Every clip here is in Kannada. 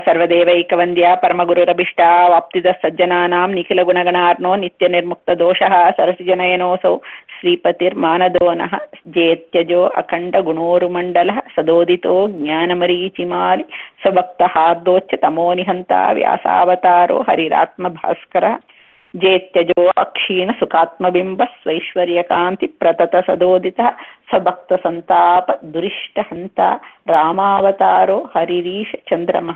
ಸರ್ವದೇವೈಕವಂದ್ಯ ಪರಮಗುರುರಭಿಷ್ಟ ವಾಪ್ತಿದ ಸಜ್ಜನಾನಾಂ ನಿಖಿಲ ಗುಣಗಣಾರ್ನೋ ನಿತ್ಯ ನಿರ್ಮುಕ್ತ ದೋಷಃ ಸರಸಿಜನಯನೋಸೌ ಶ್ರೀಪತಿರ್ಮಾನದೋನಃ ಜೇತ್ಯಜೋ ಅಖಂಡ ಗುಣೋರುಮಂಡಲ ಸದೋದಿತೋ ಜ್ಞಾನಮರೀಚಿಮಾಲಿ ಸ್ವಭಕ್ತ ಹಾರ್ದೋಚ್ಚ ತಮೋ ನಿಹಂತ ವ್ಯಾಸಾವತಾರೋ ಹರಿರಾತ್ಮ ಭಾಸ್ಕರ ಜೇತ್ಯಜೋ ಅಕ್ಷೀಣ ಸುಖಾತ್ಮಬಿಂಬ ಸ್ವೈಶ್ವರ್ಯಕಾಂತಿ ಪ್ರತತ ಸದೋದಿತ ಸ್ವಭಕ್ತ ಸಂತಾಪ ದುರಿಷ್ಟ ಹಂತ ರಾಮಾವತಾರೋ ಹರಿರೀಶ ಚಂದ್ರಮಃ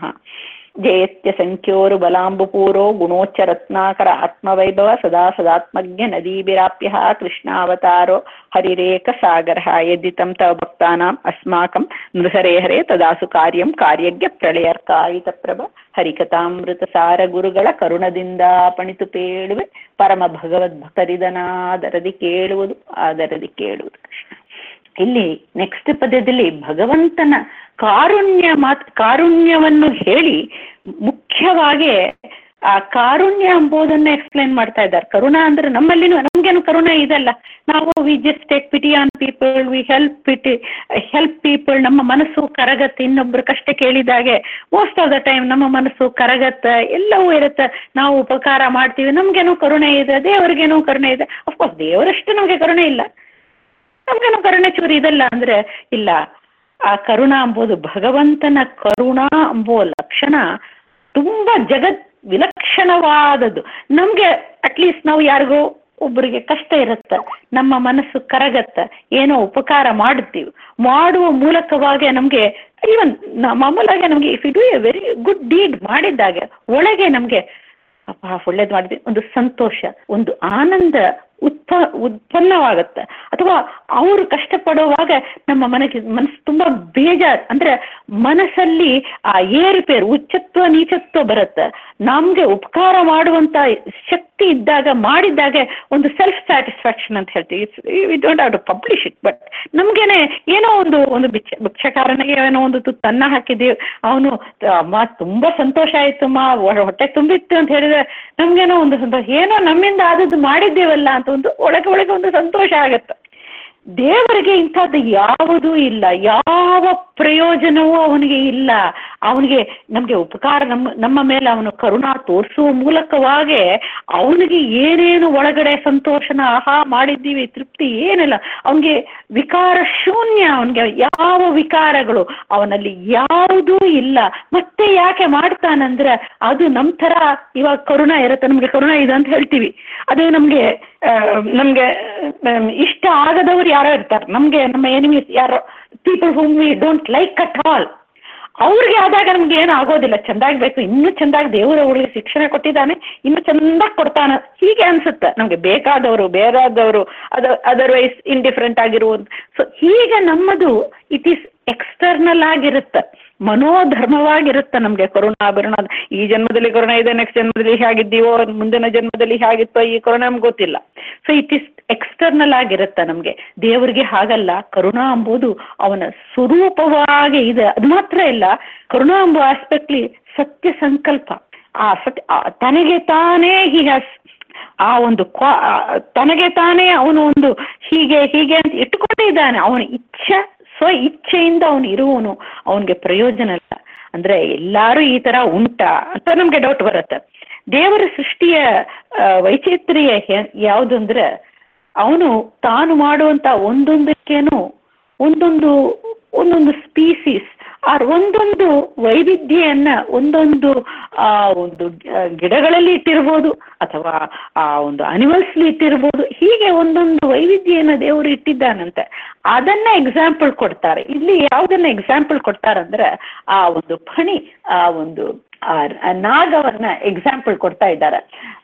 ಜಯತ್ಯ ಸಂಖ್ಯೋರು ಬಲಾಂಬುಪೂರೋ ಗುಣೋಚ್ಚ ರತ್ನಾಕರ ಆತ್ಮವೈಭವ ಸದಾ ಸದಾತ್ಮಜ್ಞ ನದೀಭಿರಾಪ್ಯ ಕೃಷ್ಣಾವತಾರೋ ಹರಿರೇಕ ಸಾಗರ ಯದ್ದಿತಂ ತವ ಭಕ್ತಾನಾಂ ಅಸ್ಮಾಕಂ ನೃಹರೇಹರೇ ತದಾಸು ಕಾರ್ಯಂ ಕಾರ್ಯಜ್ಞ ಪ್ರಳಯರ್ಕಾಯಿತ ಪ್ರಭ ಹರಿಕಥಾಮೃತ ಸಾರ ಗುರುಗಳ ಕರುಣದಿಂದ ಪಣಿತು ಪೇಳುವೆ ಪರಮ ಭಗವದ್ಭಕ್ತರಿದನಾದರದಿ ಕೇಳುವುದು ಆದರದಿ ಕೇಳುವುದು ಕೃಷ್ಣ ಇಲ್ಲಿ ನೆಕ್ಸ್ಟ್ ಪದ್ಯದಲ್ಲಿ ಭಗವಂತನ ಕಾರುಣ್ಯ ಮಾತ್ ಕಾರುಣ್ಯವನ್ನು ಹೇಳಿ ಮುಖ್ಯವಾಗಿ ಆ ಕಾರುಣ್ಯ ಎಂಬುದನ್ನ ಎಕ್ಸ್ಪ್ಲೈನ್ ಮಾಡ್ತಾ ಇದ್ದಾರೆ ಕರುಣ ಅಂದ್ರೆ ನಮ್ಮಲ್ಲಿನೂ ನಮ್ಗೇನು ಕರುಣ ಇದಲ್ಲ ನಾವು we just take pity on people we help pity help people ನಮ್ಮ ಮನಸ್ಸು ಕರಗತ್ತೆ ಇನ್ನೊಬ್ರು ಕಷ್ಟ ಕೇಳಿದಾಗೆ ಮೋಸ್ಟ್ ಆಫ್ ದ ಟೈಮ್ ನಮ್ಮ ಮನಸ್ಸು ಕರಗತ್ತೆ ಎಲ್ಲವೂ ಇರುತ್ತೆ ನಾವು ಉಪಕಾರ ಮಾಡ್ತೀವಿ ನಮ್ಗೇನೋ ಕರುಣೆ ಇದೆ ದೇವರಿಗೇನೋ ಕರುಣೆ ಇದೆ ಅಫ್ಕೋರ್ಸ್ ದೇವರಷ್ಟು ನಮಗೆ ಕರುಣೆ ಇಲ್ಲ ನಮ್ಗೇನೋ ಕರುಣೆ ಚೂರಿ ಇದಲ್ಲ ಅಂದ್ರೆ ಇಲ್ಲ ಆ ಕರುಣ ಎಂಬುದು ಭಗವಂತನ ಕರುಣ ಎಂಬುವ ಲಕ್ಷಣ ತುಂಬಾ ಜಗತ್ ವಿಲಕ್ಷಣವಾದದ್ದು ನಮ್ಗೆ ಅಟ್ಲೀಸ್ಟ್ ನಾವು ಯಾರಿಗೋ ಒಬ್ಬರಿಗೆ ಕಷ್ಟ ಇರುತ್ತೆ ನಮ್ಮ ಮನಸ್ಸು ಕರಗತ್ತ ಏನೋ ಉಪಕಾರ ಮಾಡುತ್ತೀವಿ ಮಾಡುವ ಮೂಲಕವಾಗಿ ನಮಗೆ ಈವನ್ ಮಾಮೂಲಾಗೆ ನಮಗೆ if you do a very good deed ಮಾಡಿದ್ದಾಗೆ ಒಳಗೆ ನಮಗೆ ಅಪ್ಪ ಒಳ್ಳೇದು ಮಾಡಿದ್ವಿ ಒಂದು ಸಂತೋಷ ಒಂದು ಆನಂದ ಉತ್ಪ ಉತ್ಪನ್ನವಾಗುತ್ತೆ ಅಥವಾ ಅವರು ಕಷ್ಟಪಡುವಾಗ ನಮ್ಮ ಮನಗೆ ಮನಸ್ಸು ತುಂಬಾ ಬೇಜಾರು ಅಂದ್ರೆ ಮನಸ್ಸಲ್ಲಿ ಆ ಏರುಪೇರು ಉಚ್ಚತ್ವ ನೀಚತ್ವ ಬರುತ್ತೆ ನಮ್ಗೆ ಉಪಕಾರ ಮಾಡುವಂತ ಶಕ್ತಿ ಇದ್ದಾಗ ಮಾಡಿದ್ದಾಗೆ ಒಂದು ಸೆಲ್ಫ್ ಸ್ಯಾಟಿಸ್ಫ್ಯಾಕ್ಷನ್ ಅಂತ ಹೇಳ್ತೀವಿ we don't have to publish it but ನಮ್ಗೇನೆ ಏನೋ ಒಂದು ಒಂದು ಭಿಕ್ಷ ಭಿಕ್ಷಕಾರನಿಗೆ ಏನೋ ಒಂದು ತುತ್ತು ಅನ್ನ ಹಾಕಿದ್ದೀವಿ ಅವನು ಅಮ್ಮ ತುಂಬಾ ಸಂತೋಷ ಆಯ್ತು ಅಮ್ಮ ಹೊಟ್ಟೆ ತುಂಬಿತ್ತು ಅಂತ ಹೇಳಿದ್ರೆ ನಮ್ಗೇನೋ ಒಂದು ಸಂತೋಷ ಏನೋ ನಮ್ಮಿಂದ ಆದದ್ದು ಮಾಡಿದ್ದೇವಲ್ಲ ಅಂತ ಒಂದು ಒಳಗೆ ಒಳಗೆ ಒಂದು ಸಂತೋಷ ಆಗತ್ತೆ ದೇವರಿಗೆ ಇಂಥದ್ದು ಯಾವುದೂ ಇಲ್ಲ ಯಾವ ಪ್ರಯೋಜನವೂ ಅವನಿಗೆ ಇಲ್ಲ ಅವನಿಗೆ ನಮಗೆ ಉಪಕಾರ ನಮ್ಮ ನಮ್ಮ ಮೇಲೆ ಅವನು ಕರುಣಾ ತೋರಿಸುವ ಮೂಲಕವಾಗಿ ಅವನಿಗೆ ಏನೇನು ಒಳಗಡೆ ಸಂತೋಷನ ಆಹಾ ಮಾಡಿದ್ದೀವಿ ತೃಪ್ತಿ ಏನಿಲ್ಲ ಅವನಿಗೆ ವಿಕಾರ ಶೂನ್ಯ ಅವನಿಗೆ ಯಾವ ವಿಕಾರಗಳು ಅವನಲ್ಲಿ ಯಾವುದೂ ಇಲ್ಲ ಮತ್ತೆ ಯಾಕೆ ಮಾಡ್ತಾನಂದ್ರೆ ಅದು ನಮ್ಮ ಥರ ಇವಾಗ ಕರುಣ ಇರುತ್ತೆ ನಮಗೆ ಕರುಣ ಇದೆ ಅಂತ ಹೇಳ್ತೀವಿ ಅದು ನಮಗೆ ನಮಗೆ ಇಷ್ಟ ಆಗದವ್ರು ಯಾರೋ ಇರ್ತಾರೆ ನಮಗೆ ನಮ್ಮ ಎನಿಮೀಸ್ ಯಾರೋ people whom we don't like at all ಅವ್ರಿಗೆ ಆದಾಗ ನಮ್ಗೆ ಏನು ಆಗೋದಿಲ್ಲ ಚೆಂದಾಗಬೇಕು ಇನ್ನೂ ಚೆಂದಾಗಿ ದೇವರು ಅವಳಿಗೆ ಶಿಕ್ಷಣ ಕೊಟ್ಟಿದ್ದಾನೆ ಇನ್ನೂ ಚೆಂದಾಗಿ ಕೊಡ್ತಾನೆ ಹೀಗೆ ಅನ್ಸುತ್ತೆ ನಮಗೆ ಬೇಕಾದವರು ಬೇರಾದವರು ಅದ ಅದರ್ವೈಸ್ ಇಂಡಿಫ್ರೆಂಟ್ ಆಗಿರುವುದು ಸೊ ಹೀಗೆ ನಮ್ಮದು ಇಟ್ ಈಸ್ ಎಕ್ಸ್ಟರ್ನಲ್ ಆಗಿರುತ್ತೆ ಮನೋಧರ್ಮವಾಗಿರುತ್ತೆ ನಮಗೆ ಕರುಣಾಭರಣ ಈ ಜನ್ಮದಲ್ಲಿ ಕರುಣ ಇದೆ ನೆಕ್ಸ್ಟ್ ಜನ್ಮದಲ್ಲಿ ಹೇಗಿದ್ದೀವೋ ಮುಂದಿನ ಜನ್ಮದಲ್ಲಿ ಹೇಗಿತ್ತೋ ಈ ಕರುಣ ನಮ್ಗೆ ಗೊತ್ತಿಲ್ಲ ಸೊ ಇಟ್ ಇಸ್ ಎಕ್ಸ್ಟರ್ನಲ್ ಆಗಿರುತ್ತೆ ನಮಗೆ ದೇವರಿಗೆ ಹಾಗಲ್ಲ ಕರುಣಾ ಎಂಬುದು ಅವನ ಸ್ವರೂಪವಾಗಿ ಇದೆ ಅದು ಮಾತ್ರ ಇಲ್ಲ ಕರುಣಾ ಎಂಬ ಆಸ್ಪೆಕ್ಟ್ಲಿ ಸತ್ಯ ಸಂಕಲ್ಪ ಆ ಸತ್ಯ ತನಗೆ ತಾನೇ ಹಿ ಹ್ಯಾಸ್ ಆ ಒಂದು ಕ್ವಾ ತನಗೆ ತಾನೇ ಅವನು ಒಂದು ಹೀಗೆ ಹೀಗೆ ಅಂತ ಇಟ್ಟುಕೊಂಡಿದ್ದಾನೆ ಅವನ ಇಚ್ಛೆ ಸ್ವ ಇಚ್ಛೆಯಿಂದ ಅವನು ಇರುವವನು ಅವನಿಗೆ ಪ್ರಯೋಜನ ಇಲ್ಲ ಅಂದ್ರೆ ಎಲ್ಲರೂ ಈ ತರ ಉಂಟಾ ಅಂತ ನಮ್ಗೆ ಡೌಟ್ ಬರುತ್ತೆ ದೇವರ ಸೃಷ್ಟಿಯ ವೈಚಿತ್ರ್ಯ ಯಾವುದು ಅಂದ್ರೆ ಅವನು ತಾನು ಮಾಡುವಂತ ಒಂದೊಂದಕ್ಕೇನು ಒಂದೊಂದು ಒಂದೊಂದು ಸ್ಪೀಸೀಸ್ ಆರ್ ಒಂದೊಂದು ವೈವಿಧ್ಯನ್ನ ಒಂದೊಂದು ಆ ಒಂದು ಗಿಡಗಳಲ್ಲಿ ಇಟ್ಟಿರ್ಬೋದು ಅಥವಾ ಆ ಒಂದು ಅನಿಮಲ್ಸ್ಲಿ ಇಟ್ಟಿರ್ಬೋದು ಹೀಗೆ ಒಂದೊಂದು ವೈವಿಧ್ಯನ ದೇವರು ಇಟ್ಟಿದ್ದಾನಂತೆ ಅದನ್ನ ಎಕ್ಸಾಂಪಲ್ ಕೊಡ್ತಾರೆ ಇಲ್ಲಿ ಯಾವುದನ್ನ ಎಕ್ಸಾಂಪಲ್ ಕೊಡ್ತಾರಂದ್ರೆ ಆ ಒಂದು ಫಣಿ ಆ ಒಂದು ನಾಗವನ್ನ ಎಕ್ಸಾಂಪಲ್ ಕೊಡ್ತಾ ಇದ್ದಾರೆ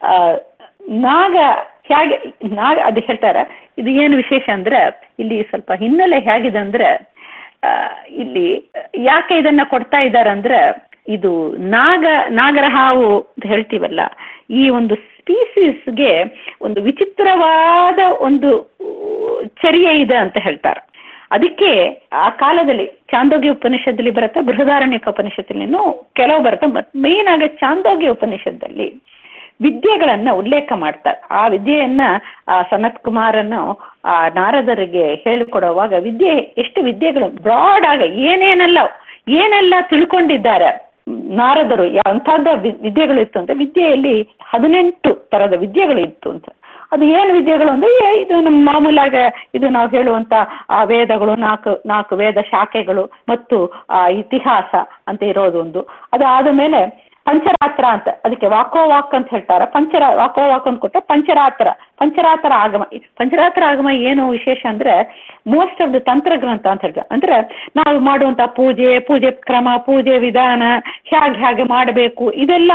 ನಾಗ ಹೇಗೆ ನಾಗ ಅದು ಹೇಳ್ತಾರೆ ಇದು ಏನು ವಿಶೇಷ ಅಂದ್ರೆ ಇಲ್ಲಿ ಸ್ವಲ್ಪ ಹಿನ್ನೆಲೆ ಹೇಗಿದೆ ಅಂದ್ರೆ ಇಲ್ಲಿ ಯಾಕೆ ಇದನ್ನ ಕೊಡ್ತಾ ಇದ್ದಾರೆ ಅಂದ್ರೆ ಇದು ನಾಗ ನಾಗರ ಹಾವು ಅಂತ ಹೇಳ್ತೀವಲ್ಲ ಈ ಒಂದು ಸ್ಪೀಸೀಸ್ಗೆ ಒಂದು ವಿಚಿತ್ರವಾದ ಒಂದು ಚರ್ಯೆ ಇದೆ ಅಂತ ಹೇಳ್ತಾರೆ ಅದಕ್ಕೆ ಆ ಕಾಲದಲ್ಲಿ ಚಾಂದೋಗ್ಯ ಉಪನಿಷತ್ತಲ್ಲಿ ಬರುತ್ತೆ ಬೃಹದಾರಣ್ಯಕ ಉಪನಿಷತ್ತಲ್ಲಿನೂ ಕೆಲವು ಬರುತ್ತೆ ಮತ್ತು ಮೇನ್ ಆಗಿ ಚಾಂದೋಗ್ಯ ಉಪನಿಷತ್ತಲ್ಲಿ ವಿದ್ಯೆಗಳನ್ನ ಉಲ್ಲೇಖ ಮಾಡ್ತಾರೆ ಆ ವಿದ್ಯೆಯನ್ನ ಆ ಸನತ್ ಕುಮಾರನ್ನು ಆ ನಾರದರಿಗೆ ಹೇಳಿಕೊಡುವಾಗ ವಿದ್ಯೆ ಎಷ್ಟು ವಿದ್ಯೆಗಳು ಬ್ರಾಡ್ ಆಗ ಏನೇನೆಲ್ಲ ಏನೆಲ್ಲ ತಿಳ್ಕೊಂಡಿದ್ದಾರೆ ನಾರದರು ಅಂಥದ್ದ ವಿದ್ಯೆಗಳು ಇತ್ತು ಅಂತ ವಿದ್ಯೆಯಲ್ಲಿ ಹದಿನೆಂಟು ಥರದ ವಿದ್ಯೆಗಳು ಇತ್ತು ಅಂತ ಅದು ಏನು ವಿದ್ಯೆಗಳು ಅಂದರೆ ಇದು ನಮ್ಮ ಮಾಮೂಲಾಗ ಇದು ನಾವು ಹೇಳುವಂಥ ಆ ವೇದಗಳು ನಾಲ್ಕು ನಾಲ್ಕು ವೇದ ಶಾಖೆಗಳು ಮತ್ತು ಆ ಇತಿಹಾಸ ಅಂತ ಇರೋದು ಒಂದು ಅದು ಆದ ಮೇಲೆ ಪಂಚರಾತ್ರ ಅಂತ ಅದಕ್ಕೆ ವಾಕೋ ವಾಕ್ ಅಂತ ಹೇಳ್ತಾರೆ ಪಂಚರ ವಾಕೋ ವಾಕ್ ಅಂತ ಕೊಟ್ಟರೆ ಪಂಚರಾತ್ರ ಪಂಚರಾತ್ರ ಆಗಮ ಪಂಚರಾತ್ರ ಆಗಮ ಏನು ವಿಶೇಷ ಅಂದರೆ ಮೋಸ್ಟ್ ಆಫ್ ದ ತಂತ್ರ ಗ್ರಂಥ ಅಂತ ಹೇಳ್ತಾರೆ ಅಂದರೆ ನಾವು ಮಾಡುವಂಥ ಪೂಜೆ ಪೂಜೆ ಕ್ರಮ ಪೂಜೆ ವಿಧಾನ ಹೇಗೆ ಹೇಗೆ ಮಾಡಬೇಕು ಇದೆಲ್ಲ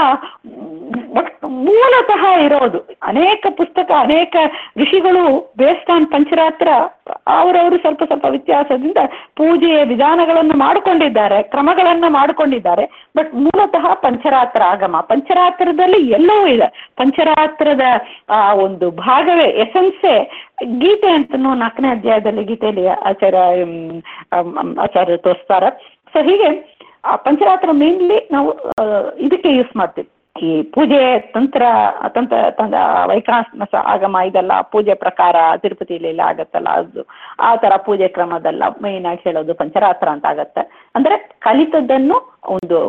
ಮೂಲತಃ ಇರೋದು ಅನೇಕ ಪುಸ್ತಕ ಅನೇಕ ಋಷಿಗಳು ಬೇಸ್ಡ್ ಆನ್ ಪಂಚರಾತ್ರ ಅವರವರು ಸ್ವಲ್ಪ ಸ್ವಲ್ಪ ವ್ಯತ್ಯಾಸದಿಂದ ಪೂಜೆಯ ವಿಧಾನಗಳನ್ನು ಮಾಡಿಕೊಂಡಿದ್ದಾರೆ ಕ್ರಮಗಳನ್ನು ಮಾಡಿಕೊಂಡಿದ್ದಾರೆ ಬಟ್ ಮೂಲತಃ ಪಂಚರಾತ್ರ ಆಗಮ ಪಂಚರಾತ್ರದಲ್ಲಿ ಎಲ್ಲವೂ ಇದೆ ಪಂಚರಾತ್ರದ ಆ ಒಂದು ಭಾಗವೇ ಎಸೆನ್ಸೇ ಗೀತೆ ಅಂತನೂ ನಾಲ್ಕನೇ ಅಧ್ಯಾಯದಲ್ಲಿ ಗೀತೆಯಲ್ಲಿ ಆಚಾರ್ಯ ಆಚಾರ್ಯ ತೋರಿಸ್ತಾರೆ ಸೊ ಹೀಗೆ ಆ ಪಂಚರಾತ್ರ ಮೇನ್ಲಿ ನಾವು ಇದಕ್ಕೆ ಯೂಸ್ ಮಾಡ್ತೀವಿ ಈ ಪೂಜೆ ತಂತ್ರ ತಂತ್ರ ತಂದ ವೈಕಾಸ ಆಗಮ ಇದೆಲ್ಲ ಪೂಜೆ ಪ್ರಕಾರ ತಿರುಪತಿಲಿ ಆಗತ್ತಲ್ಲ ಅದು ಆ ಥರ ಪೂಜೆ ಕ್ರಮದೆಲ್ಲ ಮೇಯ್ನಾಗಿ ಹೇಳೋದು ಪಂಚರಾತ್ರ ಅಂತ ಆಗತ್ತೆ ಅಂದರೆ ಕಲಿತದ್ದನ್ನು ಒಂದು